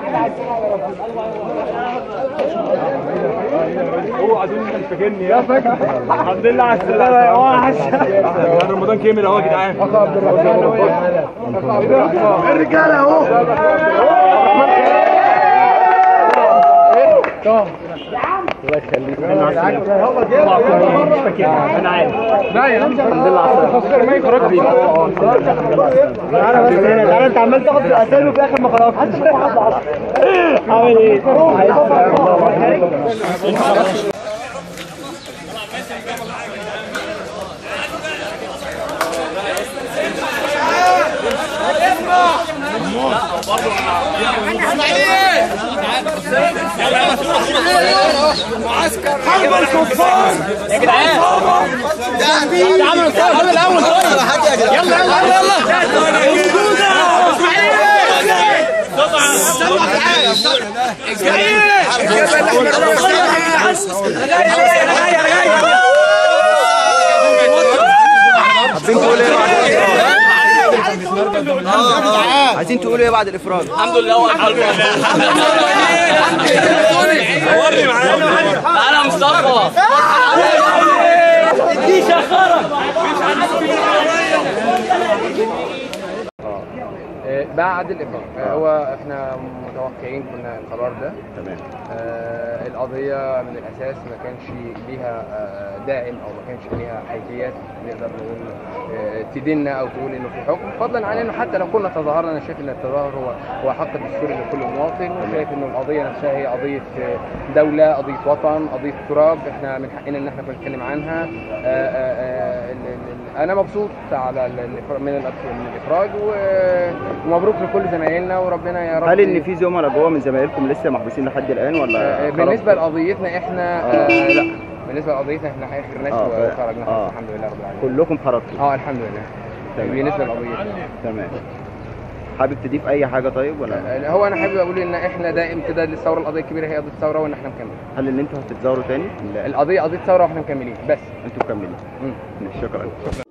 هو عايزين انت مش فاكرني يا فاكر الحمد لله على السلامه يا وحش رمضان كامل اهو يا جدعان اخو عبد الرحمن الرجاله اهو الله يخليك انا عارف لا يا عم الحمد لله على السلامه ما يخرج لي تعالى بس هنا تعالى انت عمال تاخد في الاسامي وفي الاخر ما خلاص عامل ايه؟ عايزين تقولوا ايه بعد الافراج الحمد لله والحمد لله وري معانا تعالى مصطفى دي شخره بعد الافراج آه، هو احنا متوقعين كنا القرار ده تمام آه، القضية من الأساس ما كانش ليها آه، داعم أو ما كانش ليها حيثيات نقدر نقول آه، تديننا أو تقول إنه في حكم فضلا عن إنه حتى لو كنا تظاهرنا أنا شايف إن التظاهر هو هو حق دستوري لكل مواطن وشايف إنه القضية نفسها هي قضية آه، دولة قضية وطن قضية تراب إحنا من حقنا إن إحنا كنا نتكلم عنها آه، آه، آه، ال- ال- أنا مبسوط على ال- الإفراج- من الأف- من الإفراج و- ومبروك لكل زمايلنا وربنا يا رب هل ان في زملاء جوه من زمايلكم لسه محبوسين لحد الان ولا آه، خلاص؟ بالنسبه لقضيتنا احنا آه لا بالنسبه لقضيتنا احنا اخر ناس آه، وخرجنا آه. خلاص الحمد لله رب العالمين كلكم خرجتوا اه الحمد لله تمام. بالنسبه لقضيتنا تمام حابب تضيف اي حاجه طيب ولا آه، هو انا حابب اقول ان احنا ده امتداد للثوره القضيه الكبيره هي قضيه ثوره وان احنا مكملين هل ان انتوا هتتزاوروا تاني؟ لا القضيه قضيه ثوره واحنا مكملين بس انتوا مكملين مم. شكرا